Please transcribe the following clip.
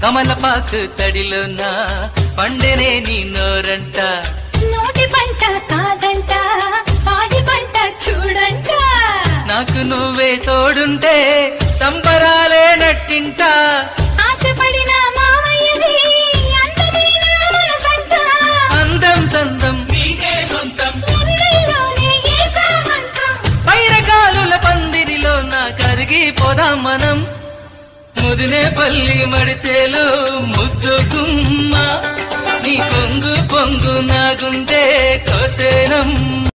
కమలపాకు తడిలోన పండెనే నీ నోరంట నోటి పంట కాదంట పాడి పంట చూడంట నాకు నువ్వే తోడుంటే సంబరాలే నట్టింట ఆశపడిన మామయ్యది అందమైన మనసంట అందం సందం ఉన్నిలోనే ఏసామంతం పైరకాలుల పందిరిలో నా కరిగిపోదాం మనం ముదినే పల్లి మడిచేలు ముద్దు గుమ్మ నీ కొంగు పొంగు నాగుంటే కోసేనం